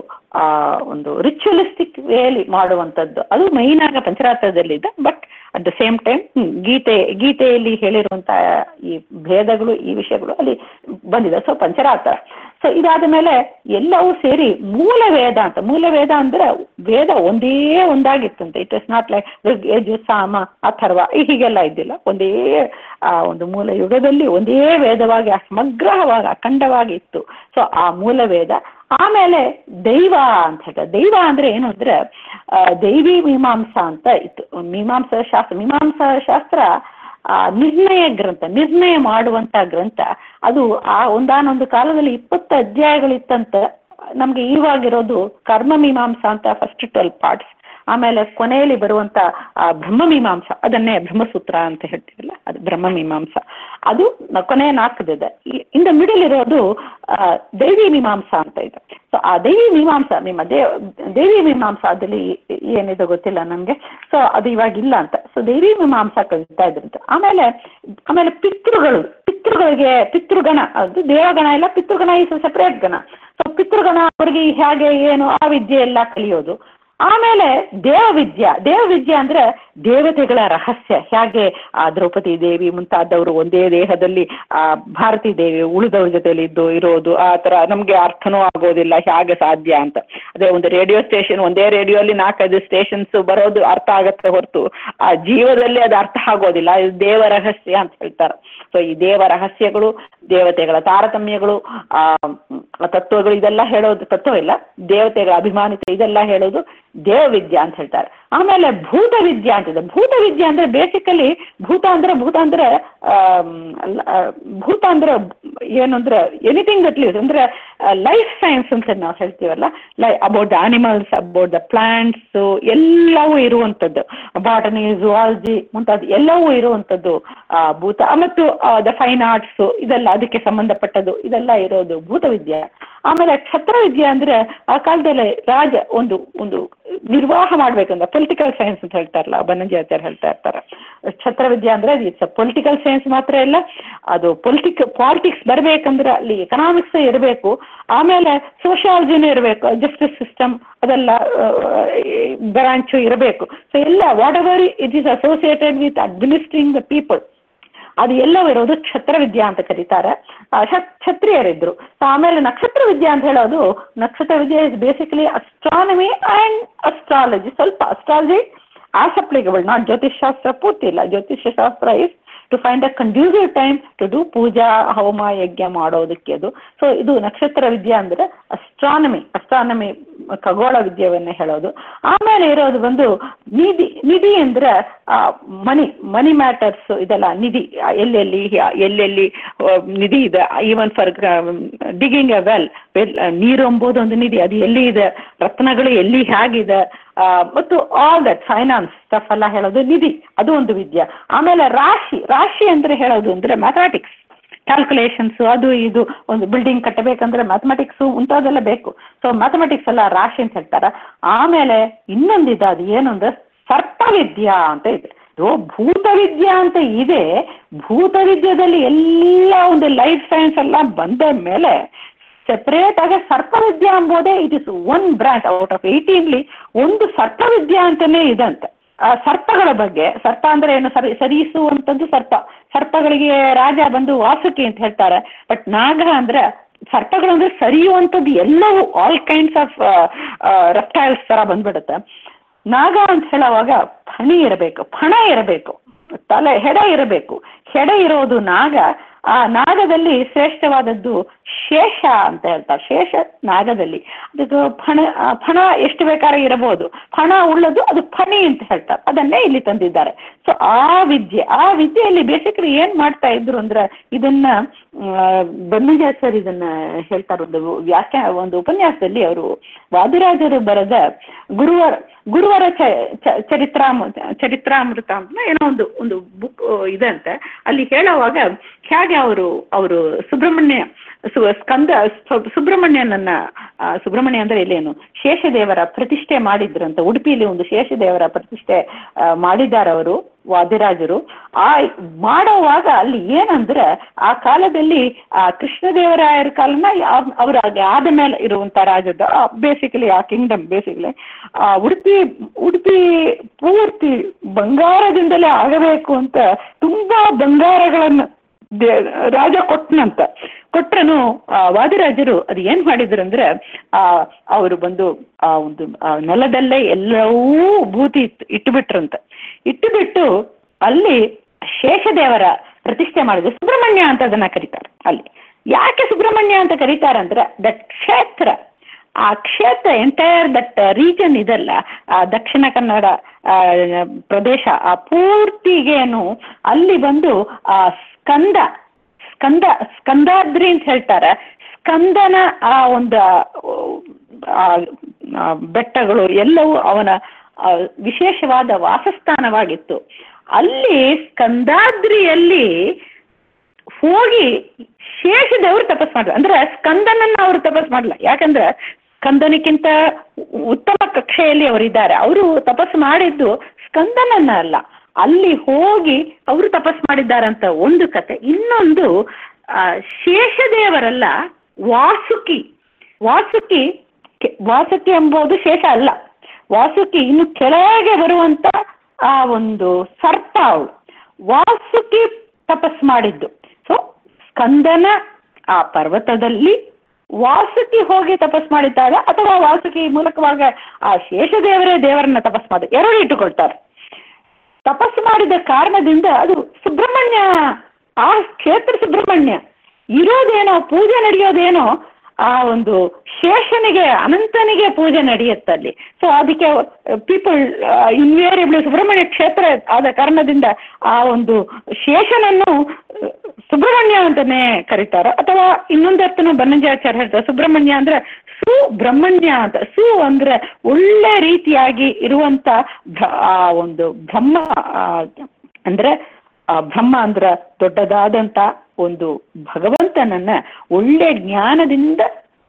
ಒಂದು ರಿಚುವಲಿಸ್ಟಿಕ್ ವೇಲಿ ಮಾಡುವಂಥದ್ದು ಅದು ಮೈನಾಗ ಪಂಚರಾತ್ರದಲ್ಲಿದೆ but at the same time ಗೀತೆ ಗೀತೆಯಲ್ಲಿ ಹೇಳಿರುವಂಥ ಈ ಭೇದಗಳು ಈ ವಿಷಯಗಳು ಅಲ್ಲಿ ಬಂದಿದೆ ಸೊ ಪಂಚರಾತ್ರ ಸೊ ಇದಾದ ಮೇಲೆ ಎಲ್ಲವೂ ಸೇರಿ ಮೂಲ ವೇದ ಅಂತ ಮೂಲ ವೇದ ಅಂದರೆ ವೇದ ಒಂದೇ ಒಂದಾಗಿತ್ತಂತೆ it is not like Yaju Sama Atharva ಹೀಗೆಲ್ಲ ಇದ್ದಿಲ್ಲ ಒಂದೇ ಆ ಒಂದು ಮೂಲ ಯುಗದಲ್ಲಿ ಒಂದೇ ವೇದವಾಗಿ ಸಮಗ್ರವಾಗಿ ಅಖಂಡವಾಗಿ ಇತ್ತು ಸೊ ಆ ಮೂಲ ವೇದ ಆಮೇಲೆ ದೈವ ಅಂತ ಹೇಳ್ತಾರೆ ದೈವ ಅಂದ್ರೆ ಏನು ಅಂದ್ರೆ ದೈವಿ ಮೀಮಾಂಸಾ ಅಂತ ಇತ್ತು ಮೀಮಾಂಸಾ ಶಾಸ್ತ್ರ ಮೀಮಾಂಸಾ ಶಾಸ್ತ್ರ ನಿರ್ಣಯ ಗ್ರಂಥ ನಿರ್ಣಯ ಮಾಡುವಂತ ಗ್ರಂಥ ಅದು ಆ ಒಂದಾನೊಂದು ಕಾಲದಲ್ಲಿ ಇಪ್ಪತ್ತು ಅಧ್ಯಾಯಗಳಿತ್ತಂತ ನಮ್ಗೆ ಇವಾಗಿರೋದು ಕರ್ಮ ಮೀಮಾಂಸಾ ಅಂತ ಫಸ್ಟ್ ಟ್ವೆಲ್ ಪಾರ್ಟ್ಸ್ ಆಮೇಲೆ ಕೊನೆಯಲ್ಲಿ ಬರುವಂತ ಬ್ರಹ್ಮಮೀಮಾಂಸ ಅದನ್ನೇ ಬ್ರಹ್ಮಸೂತ್ರ ಅಂತ ಹೇಳ್ತೀವಲ್ಲ ಅದು ಬ್ರಹ್ಮಮೀಮಾಂಸ ಅದು ಕೊನೆಯ ನಾಲ್ಕದಿದೆ ಇನ್ ದ ಮಿಡಲ್ ಇರೋದು ದೈವಿ ಮೀಮಾಂಸ ಅಂತ ಇದೆ ಸೊ ಆ ದೈವಿ ಮೀಮಾಂಸ ನಿಮ್ಮ ದೇವ ದೇವಿ ಮೀಮಾಂಸ ಅದಲ್ಲಿ ಏನಿದೆ ಗೊತ್ತಿಲ್ಲ ನನಗೆ ಸೊ ಅದು ಇವಾಗ ಇಲ್ಲ ಅಂತ ಸೊ ದೈವಿ ಮೀಮಾಂಸ ಕಲಿತಾ ಇದ್ರಂತೆ ಆಮೇಲೆ ಆಮೇಲೆ ಪಿತೃಗಳು ಪಿತೃಗಳಿಗೆ ಪಿತೃಗಣ ಅದು ದೇವಗಣ ಇಲ್ಲ ಪಿತೃಗಣ ಇಸ್ ಸೆಪರೇಟ್ ಗಣ ಸೊ ಪಿತೃಗಣ ಅವರಿಗೆ ಹೇಗೆ ಏನು ಆ ವಿದ್ಯೆ ಎಲ್ಲ ಕಲಿಯೋದು ಆಮೇಲೆ ದೇವವಿದ್ಯಾ ದೇವವಿದ್ಯೆ ಅಂದ್ರೆ ದೇವತೆಗಳ ರಹಸ್ಯ ಹೇಗೆ ಆ ದ್ರೌಪದಿ ದೇವಿ ಮುಂತಾದವರು ಒಂದೇ ದೇಹದಲ್ಲಿ ಆ ಭಾರತೀ ದೇವಿ ಉಳಿದವ್ರ ಜೊತೆಲಿ ಇದ್ದು ಇರೋದು ಆ ಥರ ನಮಗೆ ಅರ್ಥನೂ ಆಗೋದಿಲ್ಲ ಹೇಗೆ ಸಾಧ್ಯ ಅಂತ ಅದೇ ಒಂದು ರೇಡಿಯೋ ಸ್ಟೇಷನ್ ಒಂದೇ ರೇಡಿಯೋಲಿ ನಾಲ್ಕೈದು ಸ್ಟೇಷನ್ಸ್ ಬರೋದು ಅರ್ಥ ಆಗತ್ತೆ ಹೊರತು ಆ ಜೀವದಲ್ಲಿ ಅದು ಅರ್ಥ ಆಗೋದಿಲ್ಲ ಇದು ದೇವ ರಹಸ್ಯ ಅಂತ ಹೇಳ್ತಾರೆ ಸೊ ಈ ದೇವ ರಹಸ್ಯಗಳು ದೇವತೆಗಳ ತಾರತಮ್ಯಗಳು ಆ ತತ್ವಗಳು ಇದೆಲ್ಲ ಹೇಳೋದು ತತ್ವ ಇಲ್ಲ ದೇವತೆಗಳ ಅಭಿಮಾನಿತ ಇದೆಲ್ಲ ಹೇಳೋದು ದೇವವಿದ್ಯಾ ಅಂತ ಹೇಳ್ತಾರೆ ಆಮೇಲೆ ಭೂತ ವಿದ್ಯಾ ಅಂತಿದೆ ಭೂತ ವಿದ್ಯಾ ಅಂದ್ರೆ ಬೇಸಿಕಲಿ ಭೂತ ಅಂದ್ರೆ ಭೂತ ಅಂದ್ರೆ ಭೂತ ಅಂದ್ರೆ ಏನು ಅಂದ್ರೆ ಎನಿಥಿಂಗ್ ದಟ್ ಲೀವ್ಸ್ ಅಂದ್ರೆ ಲೈಫ್ ಸೈನ್ಸ್ ಅಂತ ನಾವು ಹೇಳ್ತೀವಲ್ಲ ಲೈ about the animals about the plants ಎಲ್ಲವೂ ಇರುವಂಥದ್ದು ಬಾಟನಿ ಜುವಾಲಜಿ ಮುಂತಾದ ಎಲ್ಲವೂ ಇರುವಂಥದ್ದು ಭೂತ ಮತ್ತು ದ ಫೈನ್ ಆರ್ಟ್ಸ್ ಇದೆಲ್ಲ ಅದಕ್ಕೆ ಸಂಬಂಧಪಟ್ಟದ್ದು ಇದೆಲ್ಲ ಇರೋದು ಭೂತವಿದ್ಯೆ ಆಮೇಲೆ ಕ್ಷತ್ರವಿದ್ಯೆ ಅಂದ್ರೆ ಆ ಕಾಲದಲ್ಲಿ ರಾಜ ಒಂದು ಒಂದು ನಿರ್ವಾಹ ಮಾಡ್ಬೇಕಂದ್ರೆ ಪೊಲಿಟಿಕಲ್ ಸೈನ್ಸ್ ಅಂತ ಹೇಳ್ತಾರಲ್ಲ ಬನ್ನಂಜಿ ಆಚಾರ್ಯ ಹೇಳ್ತಾ ಇರ್ತಾರೆ ಛತ್ರವಿದ್ಯೆ ಅಂದ್ರೆ ಇಟ್ಸ್ ಪೊಲಿಟಿಕಲ್ ಸೈನ್ಸ್ ಮಾತ್ರ ಇಲ್ಲ ಅದು ಪೊಲಿಟಿಕ್ ಪಾಲಿಟಿಕ್ಸ್ ಬರಬೇಕಂದ್ರೆ ಅಲ್ಲಿ ಎಕನಾಮಿಕ್ಸ್ ಇರಬೇಕು ಆಮೇಲೆ ಸೋಷಿಯಾಲಜಿನೂ ಇರಬೇಕು ಜಸ್ಟಿಸ್ ಸಿಸ್ಟಮ್ ಅದೆಲ್ಲ ಬ್ರಾಂಚು ಇರಬೇಕು ಸೊ ಎಲ್ಲ whatever it is associated with administering the people ಅದು ಎಲ್ಲವೂ ಇರೋದು ಕ್ಷತ್ರವಿದ್ಯಾ ಅಂತ ಕರೀತಾರೆ ಕ್ಷತ್ರಿಯರಿದ್ರು ಆಮೇಲೆ ನಕ್ಷತ್ರ ವಿದ್ಯಾ ಅಂತ ಹೇಳೋದು ನಕ್ಷತ್ರ ವಿದ್ಯೆ is basically astronomy and astrology ಸ್ವಲ್ಪ ಅಸ್ಟ್ರಾಲಜಿ ಆಸ್ ಅಪ್ಲಿಕಬಲ್ ನಾಟ್ ಜ್ಯೋತಿಷ್ ಶಾಸ್ತ್ರ ಪೂರ್ತಿ ಇಲ್ಲ ಜ್ಯೋತಿಷ್ಯ ಶಾಸ್ತ್ರ is to find a conducive time to do puja homa yajna ಮಾಡೋದಕ್ಕೆ ಅದು ಸೊ ಇದು ನಕ್ಷತ್ರ ವಿದ್ಯೆ ಅಂದರೆ ಅಸ್ಟ್ರಾನಮಿ ಅಸ್ಟ್ರಾನಮಿ ಖಗೋಳ ವಿದ್ಯೆಯನ್ನೇ ಹೇಳೋದು ಆಮೇಲೆ ಇರೋದು ಬಂದು ನಿಧಿ ನಿಧಿ ಅಂದರೆ ಮನಿ ಮನಿ ಮ್ಯಾಟರ್ಸ್ ಇದೆಲ್ಲ ನಿಧಿ ಎಲ್ಲೆಲ್ಲಿ ಎಲ್ಲೆಲ್ಲಿ ನಿಧಿ ಇದೆ even for digging a well ನೀರು ಎಂಬುದು ಒಂದು ನಿಧಿ ಅದು ಎಲ್ಲಿ ಇದೆ ರತ್ನಗಳು ಎಲ್ಲಿ ಹೇಗಿದೆ ಮತ್ತು ಆಲ್ ದಟ್ ಫೈನಾನ್ಸ್ ಸ್ಟಫ್ ಎಲ್ಲ ಹೇಳೋದು ನಿಧಿ ಅದು ಒಂದು ವಿದ್ಯೆ ಆಮೇಲೆ ರಾಶಿ ರಾಶಿ ಅಂದರೆ ಹೇಳೋದು ಅಂದರೆ ಮ್ಯಾಥಮೆಟಿಕ್ಸ್ ಕ್ಯಾಲ್ಕುಲೇಷನ್ಸು ಅದು ಇದು ಒಂದು ಬಿಲ್ಡಿಂಗ್ ಕಟ್ಟಬೇಕಂದ್ರೆ ಮ್ಯಾಥಮೆಟಿಕ್ಸು ಮುಂತಾದೆಲ್ಲ ಬೇಕು ಸೊ ಮ್ಯಾಥಮೆಟಿಕ್ಸ್ ಎಲ್ಲ ರಾಶಿ ಅಂತ ಹೇಳ್ತಾರೆ ಆಮೇಲೆ ಇನ್ನೊಂದಿದೆ ಅದು ಏನು ಅಂದರೆ ಸರ್ಪವಿದ್ಯಾ ಅಂತ ಇದೆ ಓ ಭೂತವಿದ್ಯಾ ಅಂತ ಇದೆ ಭೂತವಿದ್ಯದಲ್ಲಿ ಎಲ್ಲ ಒಂದು ಲೈಫ್ ಸೈನ್ಸ್ ಎಲ್ಲ ಬಂದ ಮೇಲೆ ಸೆಪರೇಟ್ ಆಗಿ ಸರ್ಪವಿದ್ಯಾ ಎಂಬುದೇ it is one branch out of ಏಯ್ಟೀನ್ಲಿ ಒಂದು ಸರ್ಪವಿದ್ಯಾ ಅಂತಾನೆ ಇದಂತೆ ಆ ಸರ್ಪಗಳ ಬಗ್ಗೆ ಸರ್ಪ ಅಂದ್ರೆ ಏನು ಸರಿ ಸರಿಸುವಂಥದ್ದು ಸರ್ಪ ಸರ್ಪಗಳಿಗೆ ರಾಜ ಬಂದು ವಾಸುಕಿ ಅಂತ ಹೇಳ್ತಾರೆ ಬಟ್ ನಾಗ ಅಂದ್ರೆ ಸರ್ಪಗಳು ಅಂದ್ರೆ ಸರಿಯುವಂಥದ್ದು ಎಲ್ಲವೂ ಆಲ್ ಕೈಂಡ್ಸ್ ಆಫ್ ರೆಪ್ಟೈಲ್ಸ್ ತರ ಬಂದ್ಬಿಡುತ್ತೆ ನಾಗ ಅಂತ ಹೇಳುವಾಗ ಫಣಿ ಇರಬೇಕು ಫಣ ಇರಬೇಕು ತಲೆ ಹೆಡೆ ಇರಬೇಕು ಹೆಡೆ ಇರೋದು ನಾಗ ಆ ನಾಗದಲ್ಲಿ ಶ್ರೇಷ್ಠವಾದದ್ದು ಶೇಷ ಅಂತ ಹೇಳ್ತಾರೆ ಶೇಷ ನಾಗದಲ್ಲಿ ಅದಕ್ಕೆ ಫಣ ಆ ಫಣ ಎಷ್ಟು ಬೇಕಾದ್ರೆ ಇರಬಹುದು ಫಣ ಉಳ್ಳದು ಅದು ಫಣಿ ಅಂತ ಹೇಳ್ತಾರೆ ಅದನ್ನೇ ಇಲ್ಲಿ ತಂದಿದ್ದಾರೆ ಸೊ ಆ ವಿದ್ಯೆ ಆ ವಿದ್ಯೆಯಲ್ಲಿ ಬೇಸಿಕಲಿ ಏನ್ ಮಾಡ್ತಾ ಇದ್ರು ಅಂದ್ರೆ ಇದನ್ನ ಬನ್ನಿಜ ಸರ್ ಇದನ್ನ ಹೇಳ್ತಾರೆ ಒಂದು ವ್ಯಾಖ್ಯಾ ಒಂದು ಉಪನ್ಯಾಸದಲ್ಲಿ ಅವರು ವಾದಿರಾಜರು ಬರೆದ ಗುರುವರ ಗುರುವರ ಚರಿತ್ರಾಮ ಚರಿತ್ರಾಮೃತ ಅಂತ ಏನೋ ಒಂದು ಒಂದು ಬುಕ್ ಇದಂತೆ ಅಲ್ಲಿ ಹೇಳುವಾಗ ಹೇಗೆ ಅವರು ಅವರು ಸುಬ್ರಹ್ಮಣ್ಯ ಸು ಸ್ಕಂದ ಸುಬ್ರಹ್ಮಣ್ಯನನ್ನ ಸುಬ್ರಹ್ಮಣ್ಯ ಅಂದ್ರೆ ಇಲ್ಲೇನು ಶೇಷದೇವರ ಪ್ರತಿಷ್ಠೆ ಮಾಡಿದ್ರಂತ ಉಡುಪಿಯಲ್ಲಿ ಒಂದು ಶೇಷದೇವರ ಪ್ರತಿಷ್ಠೆ ಮಾಡಿದ್ದಾರೆ ಅವರು ವಾದಿರಾಜರು ಆ ಮಾಡೋವಾಗ ಅಲ್ಲಿ ಏನಂದ್ರೆ ಆ ಕಾಲದಲ್ಲಿ ಆ ಕೃಷ್ಣದೇವರಾಯರ ಕಾಲನ ಅವ್ರ ಆದ ಮೇಲೆ ಇರುವಂತ ರಾಜದ ಬೇಸಿಕಲಿ ಆ ಕಿಂಗ್ಡಮ್ ಬೇಸಿಕಲಿ ಆ ಉಡುಪಿ ಉಡುಪಿ ಪೂರ್ತಿ ಬಂಗಾರದಿಂದಲೇ ಆಗಬೇಕು ಅಂತ ತುಂಬಾ ಬಂಗಾರಗಳನ್ನು ರಾಜ ಕೊಟ್ಟನಂತ ಕೊಟ್ರನು ವಾದಿರಾಜರು ಅದು ಏನ್ ಮಾಡಿದ್ರು ಅಂದ್ರೆ ಆ ಅವರು ಬಂದು ಆ ಒಂದು ನೆಲದಲ್ಲೇ ಎಲ್ಲವೂ ಭೂತಿ ಇಟ್ಟುಬಿಟ್ರಂತ ಇಟ್ಟುಬಿಟ್ಟು ಅಲ್ಲಿ ಶೇಷದೇವರ ಪ್ರತಿಷ್ಠೆ ಮಾಡಿದ್ರು ಸುಬ್ರಹ್ಮಣ್ಯ ಅಂತ ಅದನ್ನ ಕರೀತಾರೆ ಅಲ್ಲಿ ಯಾಕೆ ಸುಬ್ರಹ್ಮಣ್ಯ ಅಂತ ಕರೀತಾರಂದ್ರೆ ದಟ್ ಕ್ಷೇತ್ರ ಆ ಕ್ಷೇತ್ರ ಎಂಟೈರ್ ದಟ್ ರೀಜನ್ ಇದಲ್ಲ ಆ ದಕ್ಷಿಣ ಕನ್ನಡ ಪ್ರದೇಶ ಆ ಪೂರ್ತಿಗೇನು ಅಲ್ಲಿ ಬಂದು ಆ ಸ್ಕಂದ ಸ್ಕಂದ ಸ್ಕಂದಾದ್ರಿ ಅಂತ ಹೇಳ್ತಾರೆ ಸ್ಕಂದನ ಆ ಒಂದು ಬೆಟ್ಟಗಳು ಎಲ್ಲವೂ ಅವನ ವಿಶೇಷವಾದ ವಾಸಸ್ಥಾನವಾಗಿತ್ತು ಅಲ್ಲಿ ಸ್ಕಂದಾದ್ರಿಯಲ್ಲಿ ಹೋಗಿ ಶೇಷದೇವರು ತಪಸ್ ಮಾಡಿದ್ರು ಅಂದ್ರೆ ಸ್ಕಂದನನ್ನ ಅವರು ತಪಸ್ ಮಾಡಲ್ಲ ಯಾಕಂದ್ರೆ ಸ್ಕಂದನಕ್ಕಿಂತ ಉತ್ತಮ ಕಕ್ಷೆಯಲ್ಲಿ ಅವರಿದ್ದಾರೆ ಅವರು ತಪಸ್ಸು ಮಾಡಿದ್ದು ಸ್ಕಂದನನ್ನ ಅಲ್ಲ ಅಲ್ಲಿ ಹೋಗಿ ಅವರು ತಪಸ್ ಮಾಡಿದ್ದಾರಂತ ಒಂದು ಕತೆ ಇನ್ನೊಂದು ಶೇಷದೇವರಲ್ಲ ವಾಸುಕಿ ವಾಸುಕಿ ವಾಸುಕಿ ಎಂಬುದು ಶೇಷ ಅಲ್ಲ ವಾಸುಕಿ ಇನ್ನು ಕೆಳಗೆ ಬರುವಂತ ಆ ಒಂದು ಸರ್ಪ ಅವಳು ವಾಸುಕಿ ತಪಸ್ ಮಾಡಿದ್ದು ಸೊ ಸ್ಕಂದನ ಆ ಪರ್ವತದಲ್ಲಿ ವಾಸುಕಿ ಹೋಗಿ ತಪಸ್ ಮಾಡಿದ್ದಾರೆ ಅಥವಾ ವಾಸುಕಿ ಮೂಲಕವಾಗ ಆ ಶೇಷದೇವರೇ ದೇವರನ್ನ ತಪಸ್ ಮಾಡಿ ಎರಡು ಇಟ್ಟುಕೊಳ್ತಾರೆ ತಪಸ್ಸು ಮಾಡಿದ ಕಾರಣದಿಂದ ಅದು ಸುಬ್ರಹ್ಮಣ್ಯ ಆ ಕ್ಷೇತ್ರ ಸುಬ್ರಹ್ಮಣ್ಯ ಇರೋದೇನೋ ಪೂಜೆ ನಡೆಯೋದೇನೋ ಆ ಒಂದು ಶೇಷನಿಗೆ ಅನಂತನಿಗೆ ಪೂಜೆ ನಡೆಯುತ್ತಲ್ಲಿ ಸೊ ಅದಕ್ಕೆ ಪೀಪಲ್ ಇನ್ವೇರಿಯಬಲ್ ಸುಬ್ರಹ್ಮಣ್ಯ ಕ್ಷೇತ್ರ ಆದ ಕಾರಣದಿಂದ ಆ ಒಂದು ಶೇಷನನ್ನು ಸುಬ್ರಹ್ಮಣ್ಯ ಅಂತಾನೆ ಕರೀತಾರೆ ಅಥವಾ ಇನ್ನೊಂದರ್ಥನು ಬನ್ನಂಜಾಚಾರ್ಯ ಹೇಳ್ತಾರೆ ಸುಬ್ರಹ್ಮಣ್ಯ ಅಂದ್ರೆ ಸುಬ್ರಹ್ಮಣ್ಯ ಅಂತ ಸು ಅಂದ್ರೆ ಒಳ್ಳೆ ರೀತಿಯಾಗಿ ಇರುವಂತ ಆ ಒಂದು ಬ್ರಹ್ಮ ಅಂದ್ರೆ ಆ ಬ್ರಹ್ಮ ಅಂದ್ರ ದೊಡ್ಡದಾದಂತ ಒಂದು ಭಗವಂತನನ್ನ ಒಳ್ಳೆ ಜ್ಞಾನದಿಂದ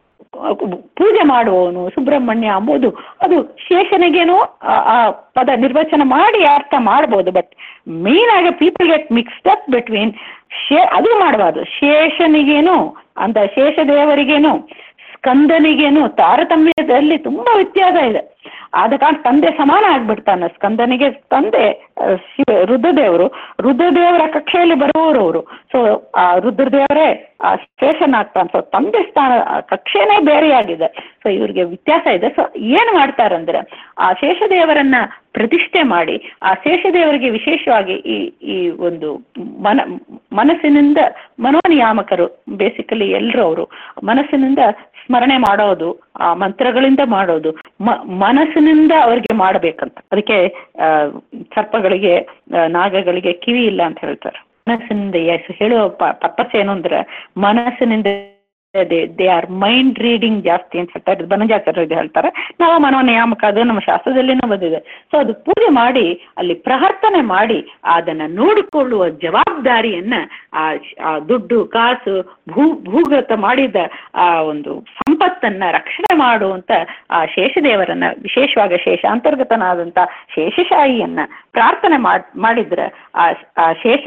ಪೂಜೆ ಮಾಡುವವನು ಸುಬ್ರಹ್ಮಣ್ಯ ಅಂಬುದು ಅದು ಶೇಷನಿಗೇನೋ ಆ ಪದ ನಿರ್ವಚನ ಮಾಡಿ ಅರ್ಥ ಮಾಡ್ಬೋದು ಬಟ್ ಮೇನ್ ಆಗಿ people get mixed up between ಶೇ ಅದು ಮಾಡಬಾರ್ದು ಶೇಷನಿಗೇನು ಅಂತ ಶೇಷದೇವರಿಗೇನು ಸ್ಕಂದನಿಗೇನು ತಾರತಮ್ಯದಲ್ಲಿ ತುಂಬಾ ವ್ಯತ್ಯಾಸ ಇದೆ ಆದ ಕಾರಣ ತಂದೆ ಸಮಾನ ಆಗ್ಬಿಡ್ತಾನೆ ಸ್ಕಂದನಿಗೆ ತಂದೆ ಶಿವ ರುದ್ರದೇವರು ರುದ್ರದೇವರ ಕಕ್ಷೆಯಲ್ಲಿ ಬರುವವರು ಅವರು ಸೊ ಆ ರುದ್ರದೇವರೇ ಆ ಶೇಷನಾಗ್ತಾನೆ ಸೊ ತಂದೆ ಸ್ಥಾನ ಕಕ್ಷೆನೇ ಬೇರೆಯಾಗಿದೆ ಸೊ ಇವ್ರಿಗೆ ವ್ಯತ್ಯಾಸ ಇದೆ ಸೊ ಏನು ಮಾಡ್ತಾರಂದ್ರೆ ಆ ಶೇಷದೇವರನ್ನ ಪ್ರತಿಷ್ಠೆ ಮಾಡಿ ಆ ಶೇಷದೇವರಿಗೆ ವಿಶೇಷವಾಗಿ ಈ ಈ ಒಂದು ಮನ ಮನಸ್ಸಿನಿಂದ ಮನೋನಿಯಾಮಕರು ಬೇಸಿಕಲಿ ಎಲ್ಲರೂ ಅವರು ಮನಸ್ಸಿನಿಂದ ಸ್ಮರಣೆ ಮಾಡೋದು ಆ ಮಂತ್ರಗಳಿಂದ ಮಾಡೋದು ಮ ಮನಸ್ಸಿನಿಂದ ಅವ್ರಿಗೆ ಮಾಡಬೇಕಂತ ಅದಕ್ಕೆ ಸರ್ಪಗಳಿಗೆ ನಾಗಗಳಿಗೆ ಕಿವಿ ಇಲ್ಲ ಅಂತ ಹೇಳ್ತಾರೆ ಮನಸ್ಸಿನಿಂದ ಎಸ್ ಹೇಳುವ ಪರ್ಪಸ್ ಏನು ಅಂದ್ರೆ ಮನಸ್ಸಿನಿಂದ they they are mind reading ಜಾಸ್ತಿ ಅಂತ ಹೇಳ್ತಾರೆ ಬನಜಾಚಾರ್ಯ ಇದು ಹೇಳ್ತಾರೆ ನಾವು ಮನೋನಿಯಾಮಕ ಅದು ನಮ್ಮ ಶಾಸ್ತ್ರದಲ್ಲಿನೂ ಬಂದಿದೆ ಸೊ ಅದು ಪೂಜೆ ಮಾಡಿ ಅಲ್ಲಿ ಪ್ರಾರ್ಥನೆ ಮಾಡಿ ಅದನ್ನ ನೋಡಿಕೊಳ್ಳುವ ಜವಾಬ್ದಾರಿಯನ್ನ ಆ ಆ ದುಡ್ಡು ಕಾಸು ಭೂ ಭೂಗತ ಮಾಡಿದ ಆ ಒಂದು ಸಂಪತ್ತನ್ನ ರಕ್ಷಣೆ ಮಾಡುವಂತ ಆ ಶೇಷದೇವರನ್ನ ವಿಶೇಷವಾಗಿ ಶೇಷಾಂತರ್ಗತನಾದಂತ ಶೇಷಶಾಹಿಯನ್ನ ಪ್ರಾರ್ಥನೆ ಮಾಡಿದ್ರೆ ಆ ಆ ಶೇಷ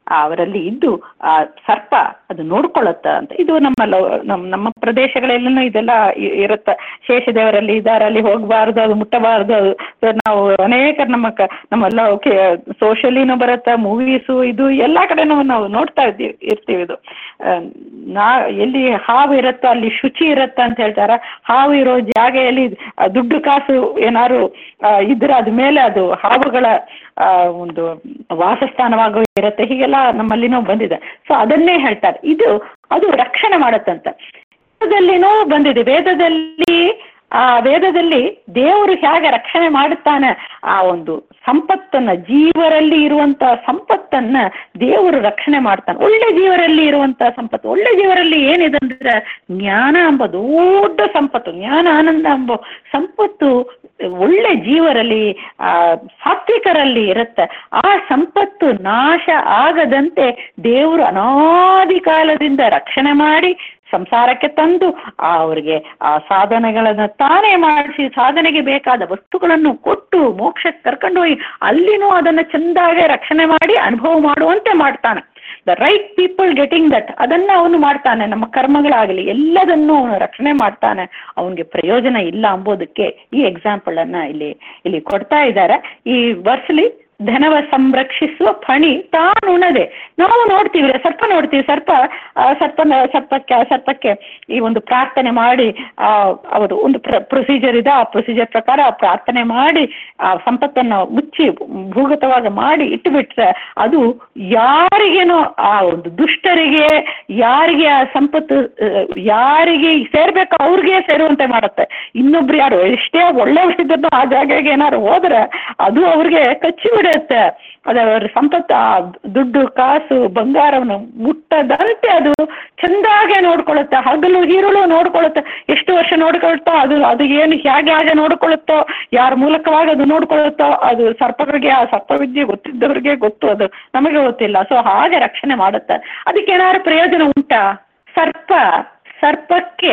ಅವರಲ್ಲಿ ಇದ್ದು ಆ ಸರ್ಪ ಅದು ನೋಡ್ಕೊಳ್ಳುತ್ತ ಅಂತ ಇದು ನಮ್ಮ ಲೋ- ನಮ್ಮ ನಮ್ಮ ಪ್ರದೇಶಗಳೆಲ್ಲನೂ ಇದೆಲ್ಲ ಇ- ಇರುತ್ತೆ ಶೇಷದೇವರಲ್ಲಿ ಇದಾರಲ್ಲಿ ಹೋಗಬಾರ್ದು ಅದು ಮುಟ್ಟಬಾರ್ದು ಅದು ಸೊ ನಾವು ಅನೇಕ ನಮ್ಮ ಕ ನಮ್ಮೆಲ್ಲ ಓಕೆ ಸೋಷಲಿನೂ ಬರುತ್ತೆ ಮೂವೀಸು ಇದು ಎಲ್ಲ ಕಡೆನೂ ನಾವು ನೋಡ್ತಾ ಇದ್ದೀವಿ ಇರ್ತೀವಿ ಇದು ಆ, ನಾ ಎಲ್ಲಿ ಹಾವು ಇರುತ್ತೋ ಅಲ್ಲಿ ಶುಚಿ ಇರುತ್ತೆ ಅಂತ ಹೇಳ್ತಾರೆ ಹಾವು ಇರೋ ಜಾಗೆಯಲ್ಲಿ ಆ, ದುಡ್ಡು ಕಾಸು ಏನಾದ್ರು ಆ, ಇದ್ರೆ ಅದ ಮೇಲೆ ಅದು ಹಾವುಗಳ ಆ, ಒಂದು ವಾಸಸ್ಥಾನವಾಗೋ ಇರುತ್ತೆ ಹೀಗೆಲ್ಲ ನಮ್ಮಲ್ಲಿನೂ ಬಂದಿದೆ ಸೊ ಅದನ್ನೇ ಹೇಳ್ತಾರೆ ಇದು ಅದು ರಕ್ಷಣೆ ಮಾಡತ್ತಂತ ವೇದದಲ್ಲಿನೂ ಬಂದಿದೆ ವೇದದಲ್ಲಿ ಆ ವೇದದಲ್ಲಿ ದೇವರು ಹೇಗೆ ರಕ್ಷಣೆ ಮಾಡುತ್ತಾನೆ ಆ ಒಂದು ಸಂಪತ್ತನ್ನ ಜೀವರಲ್ಲಿ ಇರುವಂತ ಸಂಪತ್ತನ್ನ ದೇವರು ರಕ್ಷಣೆ ಮಾಡ್ತಾನೆ ಒಳ್ಳೆ ಜೀವರಲ್ಲಿ ಇರುವಂತ ಸಂಪತ್ತು ಒಳ್ಳೆ ಜೀವರಲ್ಲಿ ಏನಿದೆ ಅಂದ್ರೆ ಜ್ಞಾನ ಎಂಬ ದೊಡ್ಡ ಸಂಪತ್ತು ಜ್ಞಾನ ಆನಂದ ಎಂಬ ಸಂಪತ್ತು ಒಳ್ಳೆ ಜೀವರಲ್ಲಿ ಆ ಸಾತ್ವಿಕರಲ್ಲಿ ಇರುತ್ತೆ ಆ ಸಂಪತ್ತು ನಾಶ ಆಗದಂತೆ ದೇವರು ಅನಾದಿ ಕಾಲದಿಂದ ರಕ್ಷಣೆ ಮಾಡಿ ಸಂಸಾರಕ್ಕೆ ತಂದು ಆ ಅವರಿಗೆ ಆ ಸಾಧನೆಗಳನ್ನ ತಾನೇ ಮಾಡಿಸಿ ಸಾಧನೆಗೆ ಬೇಕಾದ ವಸ್ತುಗಳನ್ನು ಕೊಟ್ಟು ಮೋಕ್ಷಕ್ಕೆ ಕರ್ಕೊಂಡು ಹೋಗಿ ಅಲ್ಲಿನೂ ಅದನ್ನ ಚೆಂದಾಗೆ ರಕ್ಷಣೆ ಮಾಡಿ ಅನುಭವ ಮಾಡುವಂತೆ ಮಾಡ್ತಾನೆ the right people getting that ಅದನ್ನ ಅವನು ಮಾಡ್ತಾನೆ ನಮ್ಮ ಕರ್ಮಗಳಾಗಲಿ ಎಲ್ಲದನ್ನು ಅವನು ರಕ್ಷಣೆ ಮಾಡ್ತಾನೆ ಅವನಿಗೆ ಪ್ರಯೋಜನ ಇಲ್ಲ ಅಂಬೋದಕ್ಕೆ ಈ ಎಕ್ಸಾಂಪಲ್ ಅನ್ನ ಇಲ್ಲಿ ಇಲ್ಲಿ ಕೊಡ್ತಾ ಇದ್ದಾರೆ ಈ ವರ್ಸ್ಲಿ ಧನವ ಸಂರಕ್ಷಿಸುವ ಫಣಿ ತಾನುಣದೆ ನಾವು ನೋಡ್ತೀವಿ ಸರ್ಪ ನೋಡ್ತೀವಿ ಸರ್ಪ ಆ, ಸರ್ಪನ ಸರ್ಪಕ್ಕೆ ಸರ್ಪಕ್ಕೆ ಈ ಒಂದು ಪ್ರಾರ್ಥನೆ ಮಾಡಿ ಆ, ಅವರು ಒಂದು ಪ್ರೊಸೀಜರ್ ಇದೆ ಆ ಪ್ರೊಸೀಜರ್ ಪ್ರಕಾರ ಆ ಪ್ರಾರ್ಥನೆ ಮಾಡಿ ಆ ಸಂಪತ್ತನ್ನು ಮುಚ್ಚಿ ಭೂಗತವಾಗಿ ಮಾಡಿ ಇಟ್ಟುಬಿಟ್ರೆ ಅದು ಯಾರಿಗೇನೋ ಆ ಒಂದು ದುಷ್ಟರಿಗೆ ಯಾರಿಗೆ ಆ ಸಂಪತ್ತು ಆ, ಯಾರಿಗೆ ಸೇರ್ಬೇಕು ಅವ್ರಿಗೆ ಸೇರುವಂತೆ ಮಾಡುತ್ತೆ ಇನ್ನೊಬ್ರು ಯಾರು ಎಷ್ಟೇ ಒಳ್ಳೆಯವರಿದ್ದನ್ನು ಆ ಜಾಗಕ್ಕೆ ಏನಾದ್ರು ಹೋದ್ರೆ ಅದು ಅವ್ರಿಗೆ ಕಚ್ಚಿ ಬಿಡುತ್ತೆ ಅದು ಅವ್ರ ಸಂಪತ್ತು ಆ ದುಡ್ಡು ಕಾಸು ಬಂಗಾರವನ್ನು ಮುಟ್ಟದಂತೆ ಅದು ಚೆಂದಾಗೆ ನೋಡ್ಕೊಳ್ಳುತ್ತೆ ಹಗಲು ಹೀರುಳು ನೋಡ್ಕೊಳ್ಳುತ್ತೆ ಎಷ್ಟು ವರ್ಷ ನೋಡ್ಕೊಳ್ತೋ ಅದು ಅದು ಏನು ಹೇಗೆ ಹೇಗೆ ನೋಡ್ಕೊಳ್ಳುತ್ತೋ ಯಾರ ಮೂಲಕವಾಗಿ ಅದು ನೋಡ್ಕೊಳ್ಳುತ್ತೋ ಅದು ಸರ್ಪಗಳಿಗೆ ಆ ಸರ್ಪವಿದ್ಯೆ ಗೊತ್ತಿದ್ದವ್ರಿಗೆ ಗೊತ್ತು ಅದು ನಮಗೆ ಗೊತ್ತಿಲ್ಲ ಸೊ ಹಾಗೆ ರಕ್ಷಣೆ ಮಾಡುತ್ತೆ ಅದಕ್ಕೆ ಏನಾದ್ರು ಪ್ರಯೋಜನ ಉಂಟಾ ಸರ್ಪ ಸರ್ಪಕ್ಕೆ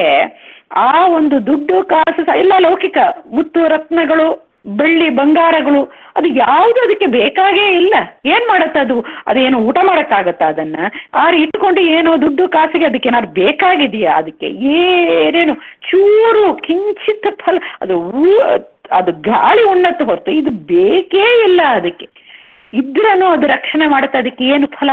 ಆ ಒಂದು ದುಡ್ಡು ಕಾಸು ಸ- ಎಲ್ಲ ಲೌಕಿಕ ಮುತ್ತು ರತ್ನಗಳು ಬೆಳ್ಳಿ ಬಂಗಾರಗಳು ಅದು ಯಾವುದು ಅದಕ್ಕೆ ಬೇಕಾಗೇ ಇಲ್ಲ ಏನ್ ಮಾಡುತ್ತೆ ಅದು ಅದೇನು ಊಟ ಮಾಡಕ್ಕಾಗತ್ತಾ ಅದನ್ನ ಆರು ಇಟ್ಕೊಂಡು ಏನೋ ದುಡ್ಡು ಕಾಸಿಗೆ ಅದಕ್ಕೆ ಏನಾದ್ರು ಬೇಕಾಗಿದೆಯಾ ಅದಕ್ಕೆ ಏನೇನು ಚೂರು ಕಿಂಚಿತ್ ಫಲ ಅದು ಊ- ಅದು ಗಾಳಿ ಉಣ್ಣತ್ತು ಹೊರತು ಇದು ಬೇಕೇ ಇಲ್ಲ ಅದಕ್ಕೆ ಇದ್ರೂ ಅದು ರಕ್ಷಣೆ ಮಾಡುತ್ತೆ ಅದಕ್ಕೆ ಏನು ಫಲ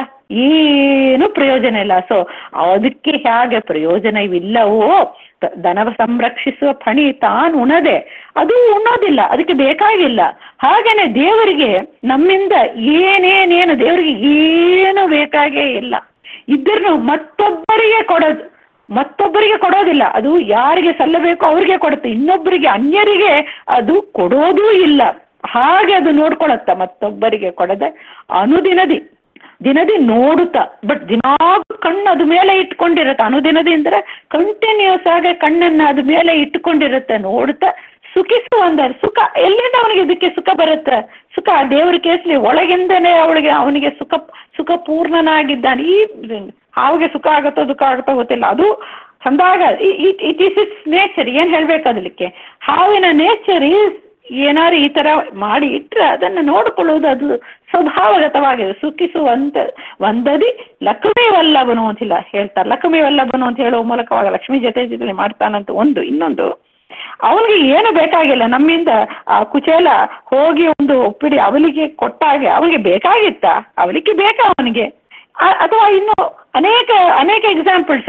ಏನು ಪ್ರಯೋಜನ ಇಲ್ಲ ಸೊ ಅದಕ್ಕೆ ಹೇಗೆ ಪ್ರಯೋಜನವಿಲ್ಲವೋ ತ- ದನವ ಸಂರಕ್ಷಿಸುವ ಫಣಿ ತಾನು ಉಣದೆ ಅದು ಉಣ್ಣೋದಿಲ್ಲ ಅದಕ್ಕೆ ಬೇಕಾಗಿಲ್ಲ ಹಾಗೇನೆ ದೇವರಿಗೆ ನಮ್ಮಿಂದ ಏನೇನೇನು ದೇವರಿಗೆ ಏನು ಬೇಕಾಗೇ ಇಲ್ಲ ಇದ್ರೂ ಮತ್ತೊಬ್ಬರಿಗೆ ಕೊಡೋದು ಮತ್ತೊಬ್ಬರಿಗೆ ಕೊಡೋದಿಲ್ಲ ಅದು ಯಾರಿಗೆ ಸಲ್ಲಬೇಕೋ ಅವ್ರಿಗೆ ಕೊಡುತ್ತೆ ಇನ್ನೊಬ್ಬರಿಗೆ ಅನ್ಯರಿಗೆ ಅದು ಕೊಡೋದೂ ಇಲ್ಲ ಹಾಗೆ ಅದು ನೋಡ್ಕೊಳತ್ತ ಮತ್ತೊಬ್ಬರಿಗೆ ಕೊಡದೆ ಅನುದಿನದಿ ದಿನದಿ ನೋಡುತ್ತಾ ಬಟ್ ದಿನಾಗೂ ಕಣ್ಣು ಅದ ಮೇಲೆ ಇಟ್ಕೊಂಡಿರುತ್ತೆ ಅನುದಿನದಿ ಅಂದ್ರೆ ಕಂಟಿನ್ಯೂಸ್ ಆಗಿ ಕಣ್ಣನ್ನ ಅದ ಮೇಲೆ ಇಟ್ಕೊಂಡಿರುತ್ತೆ ನೋಡುತ್ತಾ ಸುಖಿಸು ಅಂದರೆ ಸುಖ ಎಲ್ಲಿಂದ ಅವನಿಗೆ ಇದಕ್ಕೆ ಸುಖ ಬರುತ್ತೆ ಸುಖ ದೇವ್ರ ಕೇಸಲಿ ಒಳಗಿಂದನೇ ಅವಳಿಗೆ ಅವನಿಗೆ ಸುಖ ಸುಖ ಪೂರ್ಣನಾಗಿದ್ದಾನೆ ಈ ಹಾವಿಗೆ ಸುಖ ಆಗುತ್ತೋ ದುಃಖ ಆಗುತ್ತೋ ಗೊತ್ತಿಲ್ಲ ಅದು ಚಂದಾಗ ಇಟ್ ಈಸ್ ಇಟ್ಸ್ ನೇಚರ್ ಏನು ಹೇಳ್ಬೇಕು ಅದಕ್ಕೆ ಹಾವಿನ ನೇಚರ್ ಈಸ್ ಏನಾದ್ರು ಈ ಥರ ಮಾಡಿ ಇಟ್ಟರೆ ಅದನ್ನು ನೋಡಿಕೊಳ್ಳುವುದು ಅದು ಸ್ವಭಾವಗತವಾಗಿದೆ ಸುಖಿಸುವಂತ ಒಂದದಿ ಲಕ್ಷ್ಮೀ ವಲ್ಲಭನು ಅಂತಿಲ್ಲ ಹೇಳ್ತಾರೆ ಲಕ್ಷ್ಮೀ ವಲ್ಲಭನು ಅಂತ ಹೇಳುವ ಮೂಲಕವಾಗ ಲಕ್ಷ್ಮೀ ಜೊತೆ ಜೊತೆ ಮಾಡ್ತಾನಂತ ಒಂದು ಇನ್ನೊಂದು ಅವನಿಗೆ ಏನು ಬೇಕಾಗಿಲ್ಲ ನಮ್ಮಿಂದ ಆ ಕುಚೇಲ ಹೋಗಿ ಒಂದು ಒಪ್ಪಿಡಿ ಅವಲಿಗೆ ಕೊಟ್ಟಾಗೆ ಅವನಿಗೆ ಬೇಕಾಗಿತ್ತ ಅವಲಿಕ್ಕೆ ಬೇಕಾ ಅವನಿಗೆ ಆ- ಅಥವಾ ಇನ್ನು ಅನೇಕ ಅನೇಕ ಎಕ್ಸಾಂಪಲ್ಸ್